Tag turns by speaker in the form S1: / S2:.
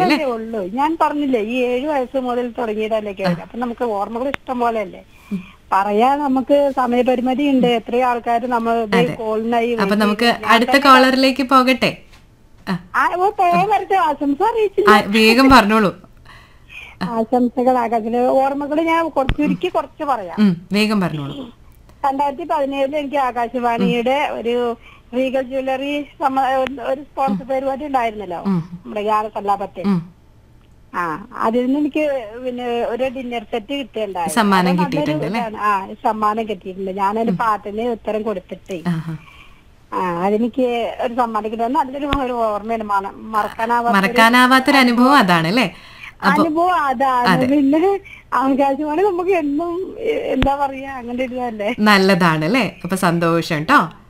S1: അല്ലേ
S2: അത്രയല്ലേ ഉള്ളൂ ഞാൻ പറഞ്ഞില്ലേ ഈ ഏഴു വയസ്സ് മുതൽ തുടങ്ങിയതല്ലേ കേൾക്കാം അപ്പൊ നമുക്ക് ഓർമ്മകൾ ഇഷ്ടം പോലെ അല്ലേ പറയാൻ നമുക്ക് സമയപരിമിതി ഉണ്ട് എത്രയോ ആൾക്കാർ നമ്മൾ കോളിനായി
S1: അപ്പൊ നമുക്ക് അടുത്ത കോളറിലേക്ക് പോകട്ടെ ആ,
S2: ആ ഓ പറയാൻ വരട്ടെ ആശംസ അറിയിച്ചില്ല
S1: ആ, വേഗം പറഞ്ഞോളൂ
S2: ആശംസകൾ ആകാശില് ഓർമ്മകൾ ഞാൻ കുറച്ച് ചുരുക്കി കുറച്ച് പറയാം
S1: ഉം, വേഗം പറഞ്ഞോളൂ
S2: രണ്ടായിരത്തി പതിനേഴിൽ എനിക്ക് ആകാശവാണിയുടെ ഒരു റീഗൽ ജ്വല്ലറി സമ- ഒരു സ്പോൺസർ പരിപാടി ഉണ്ടായിരുന്നല്ലോ നമ്മുടെ ഗാനസല്ലാപത്തെ
S1: ഉം.
S2: ആ അതിൽ നിന്ന് എനിക്ക് പിന്നെ ഒരു ഡിന്നർ സെറ്റ് കിട്ടിയിട്ടുണ്ടായിരുന്നു
S1: സമ്മാനം
S2: അത് നല്ലൊരു
S1: കിട്ടിയിട്ടുണ്ട് അല്ലേ?
S2: ഇതാണ്. ആ സമ്മാനം കിട്ടിയിട്ടുണ്ട് ഞാനൊരു പാട്ടിന് ഉത്തരം കൊടുത്തിട്ടേ
S1: ആഹാ.
S2: ആ അതെനിക്ക് ഒരു സമ്മാനം കിട്ടുന്നത് നല്ലൊരു ഒരു ഓർമ്മയാണ് മറ- മറക്കാനാവാത്ത
S1: മറക്കാനാവാത്തൊരു അനുഭവം അതാണ് അല്ലേ
S2: അനുഭവം അതാണ് പിന്നെ ആകാശവാണി നമുക്ക് എന്നും എ- എന്താ പറയാ അങ്ങനെ ഒരു ഇതല്ലേ
S1: നല്ലതാണ് അല്ലേ അപ്പൊ സന്തോഷം കേട്ടോ